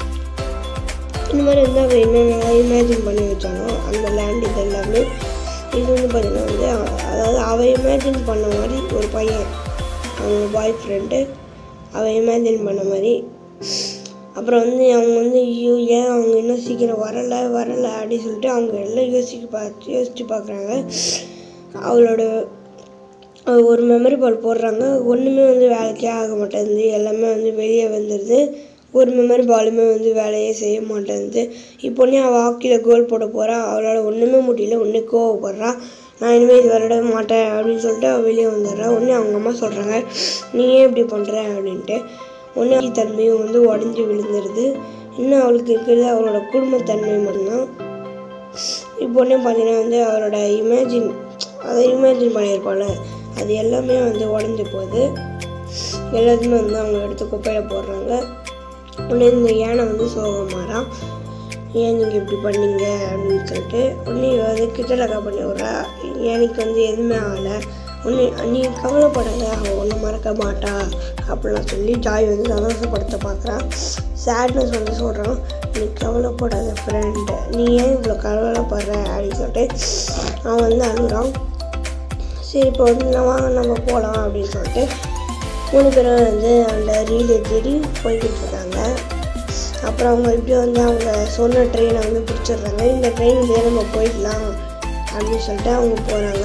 இந்த மாதிரி வந்து அவன் என்னென்ன இமேஜின் பண்ணி வச்சானோ அந்த லேண்ட் இது எல்லாமே இது வந்து பார்த்தீங்கன்னா வந்து அவ- அதாவது அவன் இமேஜின் பண்ண மாதிரி ஒரு பையன் அவங்க பாய் ஃப்ரெண்டு அவன் இமேஜின் பண்ண மாதிரி அப்புறம் வந்து அவங்க வந்து ஐயோ ஏன் அவங்க இன்னும் சீக்கிரம் வரலை வரலை அப்படின்னு சொல்லிட்டு அவங்க எல்லாம் யோசிக்க பார்த்து யோசிச்சு பார்க்குறாங்க அவளோட அவ ஒரு மெமரி பால் போடுறாங்க ஒன்றுமே வந்து வேலைக்கே ஆக மாட்டேங்குது எல்லாமே வந்து வெளியே வந்துடுது ஒரு மெமரி பாலுமே வந்து வேலையே செய்ய மாட்டேங்குது இப்போ உடனே அவள் ஹாக்கியில் கோல் போட போகிறா அவளால் ஒன்றுமே முடியல ஒன்றே கோவப்படுறா நான் இனிமேல் இது விளையாடவே மாட்டேன் அப்படின்னு சொல்லிட்டு அவள் வெளியே வந்துடுறா உடனே அவங்க அம்மா சொல்கிறாங்க நீ ஏன் இப்படி பண்ணுற அப்படின்ட்டு உடனே தன்மையும் வந்து உடஞ்சி விழுந்துடுது இன்னும் அவளுக்கு இருக்கிறது அவளோட குடும்பத்தன்மை மட்டும்தான் இப்போ உடனே பார்த்தீங்கன்னா வந்து அவரோட இமேஜின் அதை இமேஜின் பண்ணியிருப்பாள் அது எல்லாமே வந்து உடஞ்சி போகுது எல்லாத்தையுமே வந்து அவங்க எடுத்து குப்பையில் போடுறாங்க உடனே இந்த யானை வந்து சோகமாறான் ஏன் நீங்கள் இப்படி பண்ணீங்க அப்படின்னு சொல்லிட்டு உடனே இவ வந்து கிட்டலக்கா பண்ணி விட்றா எனக்கு வந்து எதுவுமே ஆகலை உன்னை நீ கவலைப்படாத அவள் ஒன்றும் மறக்க மாட்டா அப்படிலாம் சொல்லி ஜாய் வந்து சந்தோஷப்படுத்த பார்க்குறான் சேட்னஸ் வந்து சொல்கிறான் நீ கவலைப்படாத ஃப்ரெண்டு நீ ஏன் இவ்வளோ கவலைப்படுற அப்படின்னு சொல்லிட்டு அவன் வந்து அழுகுறான் சரி இப்போ வந்து நான் வாங்க நம்ம போகலாம் அப்படின்னு சொல்லிட்டு மூணு பேரும் வந்து அந்த ரீலை தேடி போய்கிட்டு இருக்காங்க அப்புறம் அவங்க எப்படியும் வந்து அவங்க சொன்ன ட்ரெயினை வந்து பிடிச்சிடுறாங்க இந்த ட்ரெயின்லேயே நம்ம போயிடலாம் அப்படின்னு சொல்லிட்டு அவங்க போகிறாங்க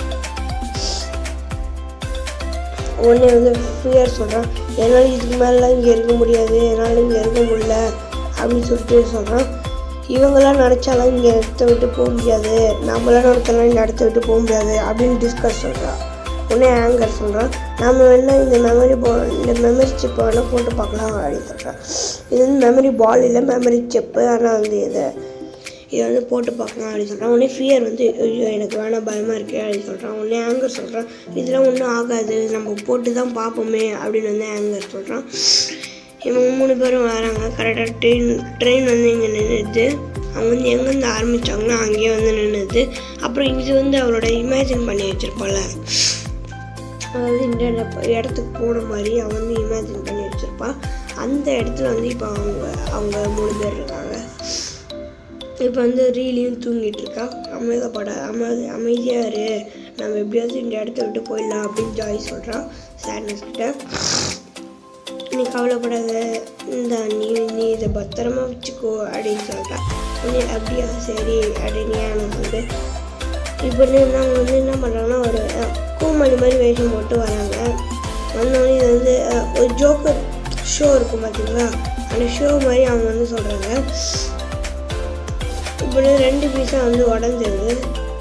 உடனே வந்து ஃபியர் சொல்கிறான் என்னால் இதுக்கு மேலாம் இங்கே இருக்க முடியாது என்னால் இங்கே இருக்க முடியல அப்படின்னு சொல்லிட்டு சொல்கிறான் இவங்கெல்லாம் நினச்சாலாம் இங்கே இடத்த விட்டு போக முடியாது நம்மளாம் நினச்சாலாம் இந்த இடத்த விட்டு போக முடியாது அப்படின்னு டிஸ்கஸ் சொல்கிறான் உடனே ஆங்கர் சொல்கிறான் நாம வேணா இந்த மெமரி பால் இந்த மெமரி சிப்பை வேணால் போட்டு பார்க்கலாம் அப்படின்னு சொல்கிறான் இது வந்து மெமரி பால் இல்லை மெமரி சிப்பு ஆனால் வந்து இதை இதை வந்து போட்டு பார்க்கலாம் அப்படின்னு சொல்கிறான் உடனே ஃபியர் வந்து ஐயோ எனக்கு வேணாம் பயமாக இருக்கு அப்படின்னு சொல்கிறான் உடனே ஆங்கர் சொல்கிறான் இதெல்லாம் ஒன்றும் ஆகாது நம்ம போட்டு தான் பார்ப்போமே அப்படின்னு வந்து ஆங்கர் சொல்கிறான் இவங்க மூணு பேரும் வராங்க கரெக்டாக ட்ரெயின் ட்ரெயின் வந்து இங்கே நின்றுது அவங்க வந்து எங்கேருந்து ஆரம்பித்தாங்களோ அங்கேயே வந்து நின்றுது அப்புறம் இது வந்து அவளோட இமேஜின் பண்ணி வச்சிருப்பாள் அதாவது இந்த இட- இடத்துக்கு போன மாதிரி அவன் வந்து இமேஜின் பண்ணி வச்சிருப்பா அந்த இடத்துல வந்து இப்போ அவங்க அவங்க மூணு பேர் இருக்காங்க இப்போ வந்து ரீலியும் தூங்கிட்டு இருக்கா அமைதப்பட அமைதி அமைதியாக இரு நம்ம எப்படியாவது இந்த இடத்த விட்டு போயிடலாம் அப்படின்னு ஜாய் சொல்கிறான் சேட்னஸ் கிட்ட நீ கவலைப்படாத இந்த நீ நீ இதை பத்திரமா வச்சுக்கோ அப்படின்னு சொல்கிறான் நீ அப்படியா சரி அப்படின்னு ஏன் வந்து இப்போ அவங்க வந்து என்ன பண்ணுறாங்கன்னா ஒரு அஹ், கூமணி மாதிரி வேஷம் போட்டு வராங்க வந்தோடனே இது வந்து அஹ், ஒரு ஜோக்கர் ஷோ இருக்கும் பார்த்தீங்களா அந்த ஷோ மாதிரி அவங்க வந்து சொல்கிறாங்க இப்படி ரெண்டு பீஸாக வந்து உடஞ்சிருது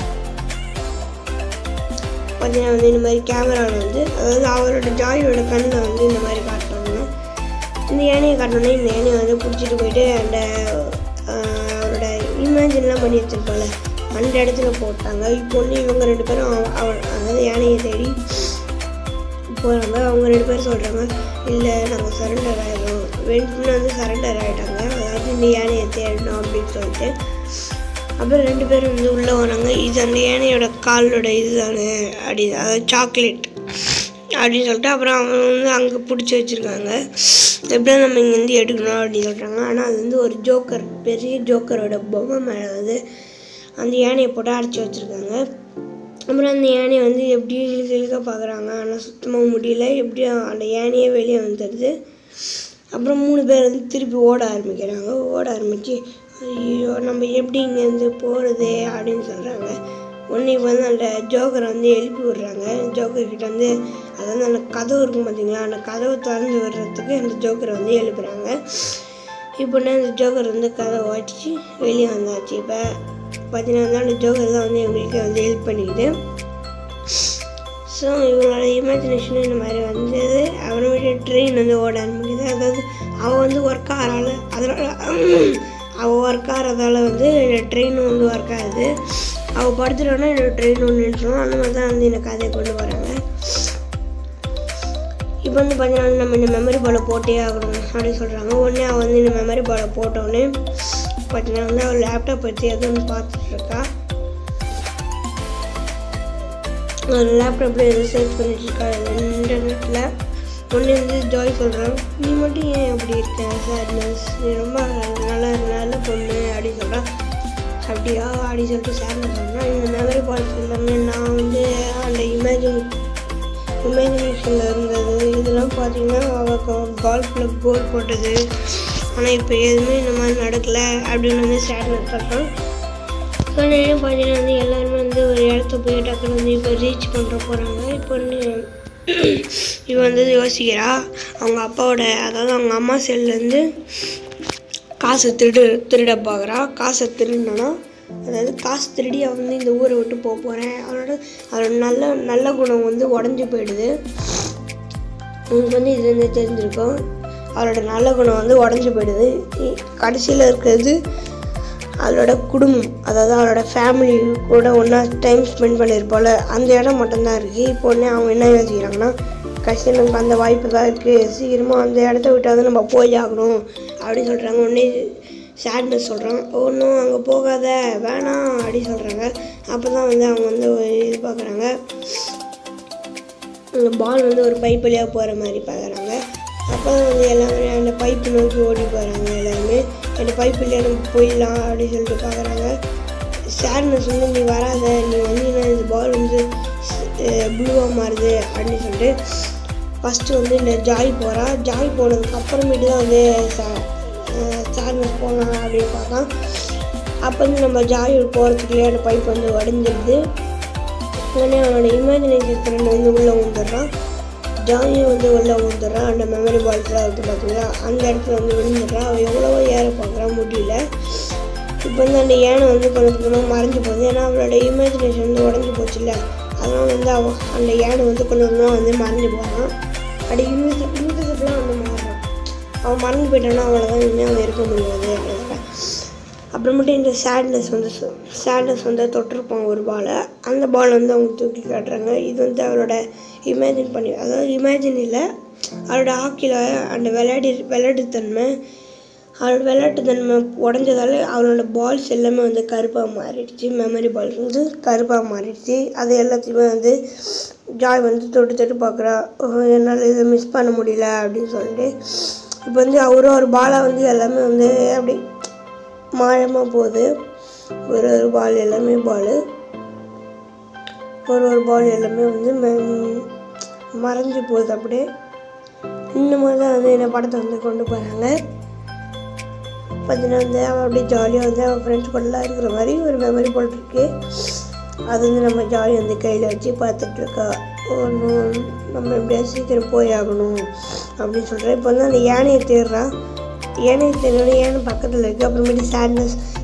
பார்த்தீங்கன்னா வந்து இந்த மாதிரி கேமராவில் வந்து அதாவது அவரோட ஜாயோட கண்ணில் வந்து இந்த மாதிரி காட்டுறாங்க இந்த யானையை காட்டினோன்னே இந்த யானையை வந்து பிடிச்சிட்டு போயிட்டு அந்த ஆஹ், அவரோட இமேஜின்லாம் பண்ணி வச்சிருப்பால அந்த இடத்துல போட்டாங்க இப்போ வந்து இவங்க ரெண்டு பேரும் அவ- அவ- அதாவது யானையை தேடி போகிறாங்க அவங்க ரெண்டு பேரும் சொல்கிறாங்க இல்லை நாங்கள் சரண்டர் ஆகிடும் வெண்புன்னு வந்து சரண்டர் ஆகிட்டாங்க அதாவது இந்த யானையை தேடணும் அப்படின்னு சொல்லிட்டு அப்புறம் ரெண்டு பேரும் வந்து உள்ளே வராங்க இது அந்த யானையோட காலோட இதுதானே அப்படி அதாவது சாக்லேட் அப்படின்னு சொல்லிட்டு அப்புறம் அவன் வந்து அங்கே பிடிச்சி வச்சுருக்காங்க எப்படியும் நம்ம இங்கேருந்து எடுக்கணும் அப்படின்னு சொல்கிறாங்க ஆனால் அது வந்து ஒரு ஜோக்கர் பெரிய ஜோக்கரோட பொம்மை மேலே வந்து அந்த யானையை போட்டு அடைச்சி வச்சுருக்காங்க அப்புறம் அந்த யானையை வந்து எப்படியும் இழுக்க இழுக்க பார்க்குறாங்க ஆனால் சுத்தமாக முடியல எப்படியும் அந்த யானையே வெளியே வந்துடுது அப்புறம் மூணு பேர் வந்து திருப்பி ஓட ஆரம்பிக்கிறாங்க ஓட ஆரம்பித்து ஐயோ நம்ம எப்படி இங்கேருந்து போகிறது அப்படின்னு சொல்கிறாங்க ஒன்று இப்போ வந்து அந்த ஜோக்கரை வந்து எழுப்பி விடுறாங்க ஜோக்கர் கிட்ட வந்து அதாவது அந்த கதவு இருக்கும் பார்த்தீங்களா அந்த கதவு திறந்து விடுறதுக்கு அந்த ஜோக்கரை வந்து எழுப்புறாங்க இப்போ வந்து அந்த ஜோக்கர் வந்து கதவை உடச்சி வெளியே வந்தாச்சு இப்போ பார்த்தீங்கன்னா வந்து அந்த ஜோக்கர் தான் வந்து இவங்களுக்கு வந்து ஹெல்ப் பண்ணிக்குது ஸோ இவங்களோட இமேஜினேஷன் இந்த மாதிரி வந்தது அவனை விட்டு ட்ரெயின் வந்து ஓட ஆரம்பிக்குது அதாவது அவள் வந்து ஒர்க் ஆகிறாள் அதனால் அவள் ஒர்க் ஆகிறதால வந்து ட்ரெயின் வந்து ஒர்க் ஆகுது அவள் படுத்துட்டோன்னா என்னோட ட்ரெயின் ஒன்று நின்றுடும் அந்த மாதிரி தான் வந்து இந்த கதையை கொண்டு வராங்க இப்போ வந்து பார்த்தீங்கன்னா நம்ம இந்த மெமரி பாலை போட்டே ஆகணும் அப்படின்னு சொல்கிறாங்க உடனே அவள் வந்து இந்த மெமரி பாலை போட்டோடனே பார்த்தீங்கன்னா வந்து அவள் லேப்டாப் வச்சு எதுவும் பார்த்துட்டு இருக்கா ஒரு லேப்டாப்பில் எதுவும் சர்ச் பண்ணிட்டு இருக்கா இன்டர்நெட்டில் ஒன்று வந்து ஜாய் சொல்கிறான் நீ மட்டும் ஏன் அப்படி இருக்க சேட்னஸ் நீ ரொம்ப நல்ல நல்ல பொண்ணு அப்படின்னு சொல்கிறான் அப்படியா அப்படி சொல்லிட்டு சேட்னஸ் சொல்கிறான் இந்த மெமரி பால் எல்லாமே நான் வந்து அந்த இமேஜின் இமேஜினேஷனில் இருந்தது இதெல்லாம் பார்த்தீங்கன்னா அவள் கால்ஃபில் கோல் போட்டது ஆனால் இப்போ எதுவுமே இந்த மாதிரி நடக்கலை அப்படின்னு வந்து சேட்னஸ் சொல்கிறான் உடனே பார்த்தீங்கன்னா வந்து எல்லாருமே வந்து ஒரு இடத்த போய் டக்குன்னு வந்து இப்போ ரீச் பண்ணுற போகிறாங்க இப்போ வந்து இவன் வந்து யோசிக்கிறா அவங்க அப்பாவோட அதாவது அவங்க அம்மா செல்லேருந்து காசை திருடு திருட பார்க்குறா காசை திருடினா அதாவது காசு திருடி அவன் வந்து இந்த ஊரை விட்டு போக போகிறேன் அவளோட அவளோட நல்ல நல்ல குணம் வந்து உடஞ்சி போயிடுது உங்களுக்கு வந்து இது வந்து தெரிஞ்சிருக்கும் அவளோட நல்ல குணம் வந்து உடஞ்சி போயிடுது கடைசியில் இருக்கிறது அவளோட குடும்பம் அதாவது அவளோட ஃபேமிலி கூட ஒன்றா டைம் ஸ்பெண்ட் பண்ணியிருப்போல அந்த இடம் மட்டும்தான் இருக்குது இப்போ உடனே அவங்க என்ன யோசிக்கிறாங்கன்னா கடைசியில் நமக்கு அந்த வாய்ப்பு தான் இருக்குது சீக்கிரமாக அந்த இடத்த விட்டாவது நம்ம போய் ஆகணும் அப்படின்னு சொல்கிறாங்க உடனே சேட்னஸ் சொல்கிறான் ஒன்றும் அங்கே போகாத வேணாம் அப்படின்னு சொல்கிறாங்க அப்போ தான் வந்து அவங்க வந்து ஒரு இது பார்க்குறாங்க அந்த பால் வந்து ஒரு பைப் வழியாக போகிற மாதிரி பார்க்குறாங்க அப்போ தான் வந்து எல்லாமே அந்த பைப்பு நோக்கி ஓடி போகிறாங்க எல்லாருமே அந்த பைப் வழியாக நம்ம போயிடலாம் அப்படின்னு சொல்லிட்டு பார்க்குறாங்க சேட்னஸ் வந்து நீ வராத நீ வந்தீங்கன்னா இந்த பால் வந்து ப்ளூவாக மாறுது அப்படின்னு சொல்லிட்டு ஃபஸ்ட்டு வந்து இந்த ஜாய் போகிறா ஜாய் போனதுக்கு அப்புறமேட்டு தான் வந்து சேட்னஸ் போகலாம் அப்படின்னு பார்க்கலாம் அப்போ வந்து நம்ம ஜாய் போகிறதுக்குள்ளே அந்த பைப் வந்து உடஞ்சிருது உடனே அவனோட இமேஜினேஷன் ஃப்ரெண்ட் வந்து உள்ளே வந்துடுறான் ஜானியும் வந்து உள்ளே வந்துடுறான் அந்த மெமரி பால்ஸ்லாம் இருக்குது பார்த்தீங்களா அந்த இடத்துல வந்து விழுந்துடுறான் அவன் எவ்வளவோ ஏற பார்க்குறான் முடியல இப்போ வந்து அந்த யானை வந்து கொஞ்சம் கொஞ்சமாக மறைஞ்சு போகுது ஏன்னா அவளோட இமேஜினேஷன் வந்து உடஞ்சி போச்சுல்ல அதனால வந்து அவன் அந்த யானை வந்து கொஞ்சம் கொஞ்சமாக வந்து மறைஞ்சு போகிறான் அப்படி இன்விசி இன்விசிபிளாக வந்து மாறுறான் அவன் மறந்து போயிட்டான்னா அவ்வளோதான் இனிமேல் அவன் இருக்க முடியாது அப்படின்ற அப்புறமேட்டு இந்த சேட்னஸ் வந்து சேட்னஸ் வந்து தொட்டிருப்பான் ஒரு பாலை அந்த பால் வந்து அவங்க தூக்கி காட்டுறாங்க இது வந்து அவளோட இமேஜின் பண்ணி அதாவது இமேஜின் இல்லை அவளோட ஹாக்கியில் அந்த விளையாடி விளையாட்டுத்தன்மை அவளோட விளையாட்டுத்தன்மை உடஞ்சதால அவளோட பால்ஸ் எல்லாமே வந்து கருப்பாக மாறிடுச்சு மெமரி பால்ஸ் வந்து கருப்பாக மாறிடுச்சு அது எல்லாத்தையுமே வந்து ஜாய் வந்து தொட்டு தொட்டு பார்க்குறா என்னால் இதை மிஸ் பண்ண முடியல அப்படின்னு சொல்லிட்டு இப்போ வந்து அவரும் ஒரு பாலை வந்து எல்லாமே வந்து அப்படி மாயமாக போகுது ஒரு ஒரு பால் எல்லாமே பால் ஒரு ஒரு பால் எல்லாமே வந்து ம- மறைஞ்சு போகுது அப்படியே இந்த மாதிரி தான் வந்து இந்த படத்தை வந்து கொண்டு போகிறாங்க பார்த்தீங்கன்னா வந்து அவன் அப்படியே ஜாலியாக வந்து அவன் ஃப்ரெண்ட்ஸ் கூடலாம் இருக்கிற மாதிரி ஒரு மெமரி பால் இருக்கு அது வந்து நம்ம ஜாலியாக வந்து கையில் வச்சு பார்த்துட்டு இருக்கா ஒன்றும் நம்ம எப்படியா சீக்கிரம் போய் ஆகணும் அப்படின்னு சொல்கிறேன் இப்போ வந்து அந்த யானையை தேடுறான் யானையை தேடணும் யானை பக்கத்தில் இருக்குது அப்புறமேட்டு சேட்னஸ்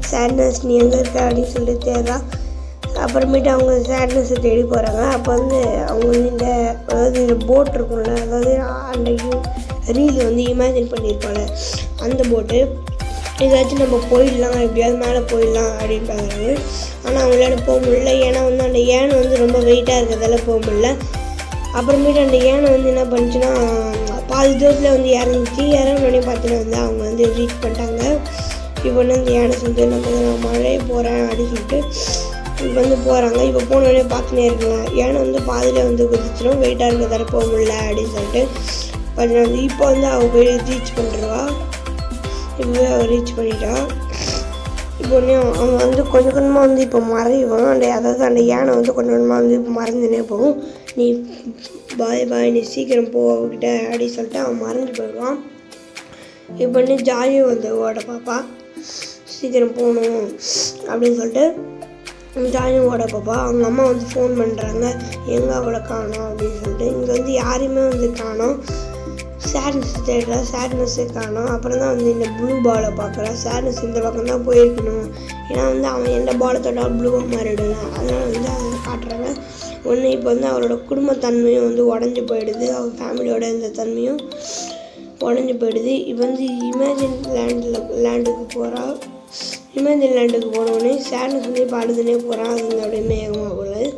சேட்னஸ் நீ எங்கே இருக்க அப்படின்னு சொல்லிட்டு தேடுறா அப்புறமேட்டு அவங்க சேட்னஸை தேடி போகிறாங்க அப்போ வந்து அவங்க வந்து இந்த அதாவது இந்த போட் இருக்கும்ல அதாவது அந்த ரீல் வந்து இமேஜின் பண்ணியிருப்பாங்க அந்த போட்டு ஏதாச்சும் நம்ம போயிடலாம் எப்படியாவது மேலே போயிடலாம் அப்படின்னு பார்க்குறாங்க ஆனால் அவங்களால போக முடியல ஏன்னா வந்து அந்த யானை வந்து ரொம்ப வெயிட்டாக இருக்கிறதால போக முடியல அப்புறமேட்டு அந்த யானை வந்து என்ன பண்ணுச்சுன்னா பாதி தூரத்தில் வந்து இறங்குச்சு இறங்கினோடனே பார்த்தீங்கன்னா வந்து அவங்க வந்து ரீச் பண்ணிட்டாங்க இப்போ வந்து அந்த யானை சொல்லிட்டு நம்ம நான் மழையே போகிறேன் அப்படின்னு சொல்லிட்டு இப்போ வந்து போகிறாங்க இப்போ போனோடனே பார்த்துனே இருக்கலாம் யானை வந்து பாதியில் வந்து குதிச்சிடும் வெயிட்டாக இருக்கிறதால போக முடியல அப்படின்னு சொல்லிட்டு பார்த்தீங்கன்னா வந்து இப்போ வந்து அவள் போய் ரீச் பண்ணுறவா இப்போவே அவள் ரீச் பண்ணிட்டா இப்போ உடனே அவன் வந்து கொஞ்சம் கொஞ்சமாக வந்து இப்போ மறைவான் அந்த அதாவது அந்த யானை வந்து கொஞ்சம் கொஞ்சமாக வந்து இப்போ மறைஞ்சுனே போகும் நீ பாய் பாய் நீ சீக்கிரம் போ அவகிட்ட அப்படின்னு சொல்லிட்டு அவன் மறைஞ்சு போயிடுவான் இப்போ வந்து ஜாயும் வந்து ஓட பாப்பா சீக்கிரம் போகணும் அப்படின்னு சொல்லிட்டு ஜாயும் ஓட பாப்பா அவங்க அம்மா வந்து ஃபோன் பண்ணுறாங்க எங்கே அவளை காணோம் அப்படின்னு சொல்லிட்டு இங்கே வந்து யாரையுமே வந்து காணோம் சேட்னஸ் தேடல சேட்னஸே காணோம் அப்புறம் தான் வந்து இந்த ப்ளூ பாலை பார்க்குறான் சேட்னஸ் இந்த பக்கம் தான் போயிருக்கணும் ஏன்னா வந்து அவன் எந்த பாலை தொட்டாலும் ப்ளூவாக மாறிடுல அதனால் வந்து அதை காட்டுறாங்க ஒன்று இப்போ வந்து அவளோட குடும்பத்தன்மையும் வந்து உடஞ்சி போயிடுது அவள் ஃபேமிலியோட இந்த தன்மையும் உடஞ்சி போயிடுது இப்போ வந்து இமேஜின் லேண்டில் லேண்டுக்கு போகிறா இமேஜின் லேண்டுக்கு போனோடனே சேட்னஸ் வந்து இப்போ அழுதுனே போகிறான் அது வந்து அப்படியே மேகமாக போகுது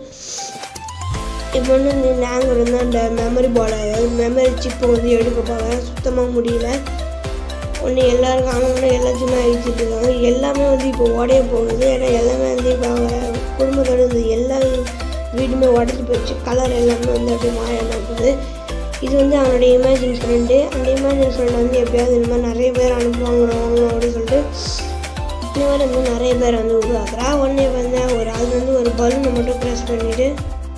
இப்போ வந்து இந்த நாங்கள் வந்து அந்த மெமரி பாலை அதாவது மெமரி சிப்பை வந்து எடுக்க போகிறேன் சுத்தமாக முடியல ஒன்று எல்லாருக்கும் அவங்க எல்லாத்தையுமே அழிச்சிட்டு இருக்காங்க எல்லாமே வந்து இப்போ உடைய போகுது ஏன்னா எல்லாமே வந்து இப்போ அவங்க குடும்பத்தோட இந்த எல்லா வீடுமே உடஞ்சி போயிடுச்சு கலர் எல்லாமே வந்து அப்படியே மாறினா போகுது இது வந்து அவனுடைய இமேஜின் ஃப்ரெண்டு அந்த இமேஜின் ஃப்ரெண்ட் வந்து எப்படியாவது இந்த மாதிரி நிறைய பேர் அனுப்புவாங்க வாங்கணும் அப்படின்னு சொல்லிட்டு இந்த மாதிரி வந்து நிறைய பேர் வந்து உருவாக்குறா உடனே வந்து ஒரு அது வந்து ஒரு பலூனை மட்டும் ப்ரெஸ் பண்ணிவிட்டு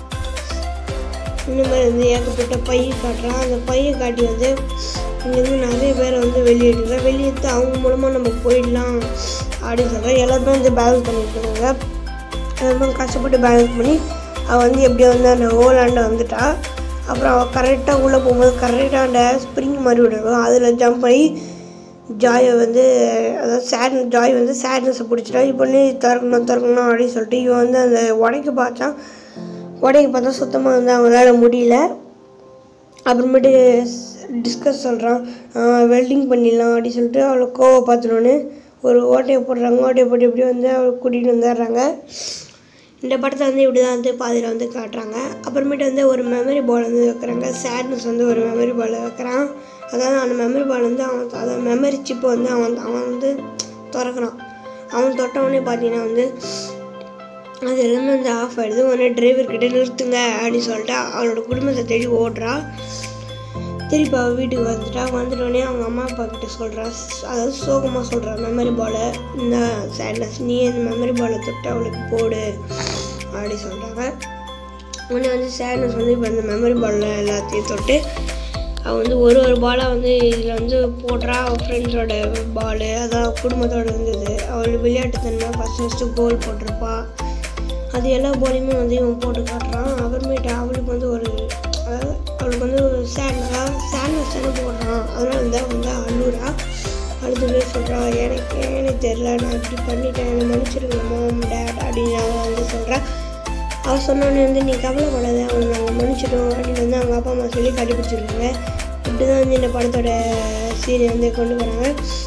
இந்த மாதிரி வந்து ஏகப்பட்ட பைய காட்டுறான் அந்த பையை காட்டி வந்து இங்கேருந்து நிறைய பேரை வந்து வெளியேற்றுறான் வெளியேற்று அவங்க மூலமாக நம்ம போயிடலாம் அப்படின்னு சொல்கிறேன் எல்லாருமே வந்து பேலன்ஸ் பண்ணிட்டு இருக்காங்க எல்லாருமே கஷ்டப்பட்டு பேலன்ஸ் பண்ணி அவள் வந்து எப்படியோ வந்து அந்த ஓலாண்டை வந்துட்டா அப்புறம் அவள் கரெக்டாக உள்ளே போகும்போது கரெக்டாக அந்த ஸ்ப்ரிங் மாதிரி விடுறோம் அதில் ஜம்ப் பண்ணி ஜாயை வந்து அதாவது சேட் ஜாய் வந்து சேட்னஸை பிடிச்சிட்டா இப்போ நீ திறக்கணும் திறக்கணும் அப்படின்னு சொல்லிட்டு இவன் வந்து அந்த உடைக்க பார்த்தான் உடைக்க பார்த்தா சுத்தமாக வந்து அவங்களால முடியல அப்புறமேட்டு டிஸ்கஸ் சொல்கிறான் வெல்டிங் பண்ணிடலாம் அப்படின்னு சொல்லிட்டு அவளை கோவ பார்த்துனோன்னு ஒரு ஓட்டையை போடுறாங்க ஓட்டையை போட்டு இப்படி வந்து அவளை கூட்டிகிட்டு வந்துடுறாங்க இந்த படத்தை வந்து இப்படி தான் வந்து பாதியில் வந்து காட்டுறாங்க அப்புறமேட்டு வந்து ஒரு மெமரி பால் வந்து வைக்கிறாங்க சேட்னஸ் வந்து ஒரு மெமரி பால் வைக்கிறான் அதாவது அந்த மெமரி பால் வந்து அவன் அதாவது மெமரி சிப்பை வந்து அவன் அவன் வந்து திறக்கிறான் அவன் தொட்டவொடனே பார்த்தீங்கன்னா வந்து அது எல்லாமே வந்து ஆஃப் ஆகிடுது உடனே டிரைவர் கிட்ட நிறுத்துங்க அப்படின்னு சொல்லிட்டு அவளோட குடும்பத்தை தேடி ஓடுறா திருப்பி அவள் வீட்டுக்கு வந்துட்டா வந்துட்டோடனே அவங்க அம்மா அப்பா கிட்ட சொல்கிறா அதாவது சோகமாக சொல்கிறா மெமரி பாலை இந்த சேட்னஸ் நீ அந்த மெமரி பாலை தொட்டு அவளுக்கு போடு அப்படி சொல்கிறாங்க உடனே வந்து சேட்னஸ் வந்து இப்போ அந்த மெமரி பாலில் எல்லாத்தையும் தொட்டு அவள் வந்து ஒரு ஒரு பாலாக வந்து இதில் வந்து போடுறா அவள் ஃப்ரெண்ட்ஸோட பால் அதான் குடும்பத்தோட இருந்தது அவள் விளையாட்டுத்தன்மை ஃபஸ்ட் ஃபஸ்ட்டு கோல் போட்டிருப்பா அது எல்லா பாலையுமே வந்து இவன் போட்டு காட்டுறான் அப்புறமேட்டு அவளுக்கு வந்து ஒரு அதாவது அவளுக்கு வந்து ஒரு சேட்னஸாக சேட்னஸ் தானே போடுறான் அதனால வந்து அவள் வந்து அழுறா அழுதுவே சொல்கிறா எனக்கு எனக்கு தெரில நான் இப்படி பண்ணிட்டேன் என்னை மன்னிச்சிருங்க மாம் டேட் அப்படின்னு அவள் வந்து சொல்கிறா அவள் சொன்னோடனே வந்து நீ கவலைப்படாத அவனை நாங்கள் மன்னிச்சிட்டோம் அப்படின்னு வந்து அவங்க அப்பா அம்மா சொல்லி கண்டுபிடிச்சிருக்காங்க இப்படி தான் வந்து இந்த படத்தோட சீனை வந்து கொண்டு வராங்க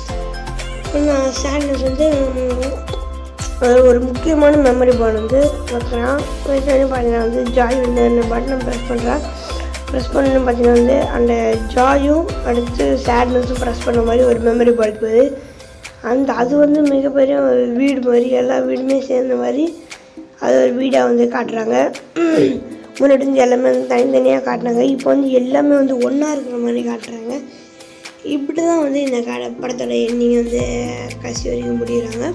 நான் சேட்னஸ் வந்து உம், அது ஒரு முக்கியமான மெமரி பால் வந்து வைக்கிறான் வச்சோடனே பார்த்தீங்கன்னா வந்து ஜாய் வந்து அந்த பட்டனை ப்ரெஸ் பண்ணுறா ப்ரெஸ் பண்ணு பார்த்தீங்கன்னா வந்து அந்த ஜாயும் அடுத்து சேட்னஸும் ப்ரெஸ் பண்ண மாதிரி ஒரு மெமரி பால் போகுது அந்த அது வந்து மிகப்பெரிய ஒரு வீடு மாதிரி எல்லா வீடுமே சேர்ந்த மாதிரி அது ஒரு வீடாக வந்து காட்டுறாங்க முன்னாடி வந்து எல்லாமே வந்து தனித்தனியாக காட்டினாங்க இப்போ வந்து எல்லாமே வந்து ஒன்றா இருக்கிற மாதிரி காட்டுறாங்க இப்படி தான் வந்து இந்த கட படத்தோட எண்ணிங் வந்து கடைசி வரைக்கும் முடிகிறாங்க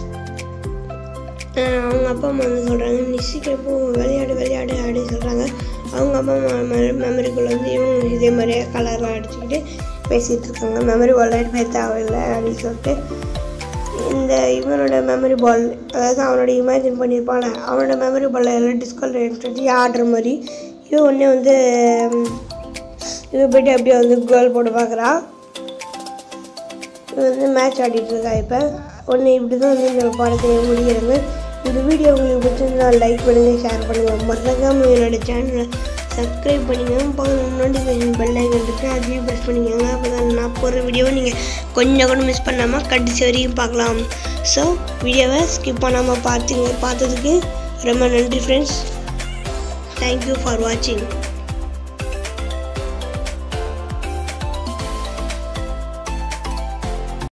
ஆஹ் அவங்க அப்பா அம்மா வந்து சொல்கிறாங்க நீ சீக்கிரம் போ விளையாடு விளையாடு அப்படின்னு சொல்கிறாங்க அவங்க அப்பா அம்மா மெமரிக்குள்ளே வந்து இவங்க இதே மாதிரியே கலர்லாம் அடிச்சுக்கிட்டு பேசிகிட்டு இருக்காங்க மெமரி பால் எடுப்பே தேவையில்லை அப்படின்னு சொல்லிட்டு இந்த இவனோட மெமரி பால் அதாவது அவனோட இமேஜின் பண்ணியிருப்பான்ல அவனோட மெமரி பால் எல்லாம் டிஸ்கல் எடுத்துட்டு ஆடுற மாதிரி இவன் உடனே வந்து ம், இவன் போயிட்டு அப்படியே வந்து கோல் போட்டு பார்க்குறா இவன் வந்து மேட்ச் ஆடிட்டு இருக்கா இப்போ ஒன்று இப்படி தான் வந்து இந்த படத்தை முடிக்கிறாங்க இந்த வீடியோ உங்களுக்கு பிடிச்சிருந்தா லைக் பண்ணுங்கள் ஷேர் பண்ணுங்கள் மறக்காமல் என்னோட சேனலை சப்ஸ்கிரைப் பண்ணிக்கோங்க பக்கத்தில் நோட்டிஃபிகேஷன் பெல் ஐக்கன் இருக்குது அதையும் ப்ரெஸ் பண்ணிக்கோங்க அப்போ தான் நான் போடுற வீடியோவை நீங்கள் கொஞ்சம் கூட மிஸ் பண்ணாமல் கடைசி வரைக்கும் பார்க்கலாம் ஸோ வீடியோவை ஸ்கிப் பண்ணாமல் பார்த்தீங்க பார்த்ததுக்கு ரொம்ப நன்றி ஃப்ரெண்ட்ஸ் தேங்க்யூ ஃபார் வாட்சிங்